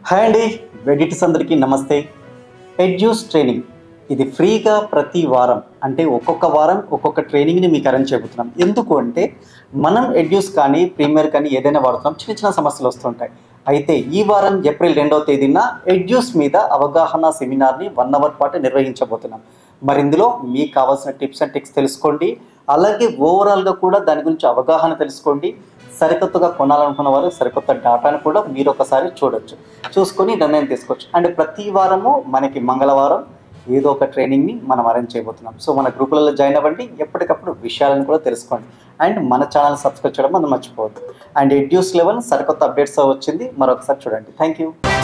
hi అండి వెడిట్స్ అందరికీ నమస్తే ఎడ్యూస్ ట్రైనింగ్ ఇది ఫ్రీగా ప్రతి వారం అంటే ఒక్కొక్క వారం ఒక్కొక్క ట్రైనింగ్ని మీకు అరేంజ్ చేయబోతున్నాం ఎందుకు అంటే మనం ఎడ్యూస్ కానీ ప్రీమియర్ కానీ ఏదైనా వాడుతున్నాం చిన్న చిన్న సమస్యలు వస్తుంటాయి అయితే ఈ వారం ఏప్రిల్ రెండవ తేదీన ఎడ్యూస్ మీద అవగాహన సెమినార్ని వన్ అవర్ పాటు నిర్వహించబోతున్నాం మరి ఇందులో మీకు కావాల్సిన టిప్స్ అండ్ టిక్స్ తెలుసుకోండి అలాగే ఓవరాల్గా కూడా దాని గురించి అవగాహన తెలుసుకోండి సరికొత్తగా కొనాలనుకున్న వారు సరికొత్త డాటాను కూడా మీరు ఒకసారి చూడొచ్చు చూసుకొని నిర్ణయం తీసుకోవచ్చు అండ్ ప్రతి వారము మనకి మంగళవారం ఏదో ఒక ట్రైనింగ్ని మనం అరేంజ్ చేయబోతున్నాం సో మన గ్రూపులలో జాయిన్ అవ్వండి ఎప్పటికప్పుడు విషయాలను కూడా తెలుసుకోండి అండ్ మన ఛానల్ సబ్స్క్రైబ్ చేయడం మనం మర్చిపోవద్దు అండ్ ఎడ్యూస్ లెవెల్ సరికొత్త అప్డేట్స్ వచ్చింది మరొకసారి చూడండి థ్యాంక్ యూ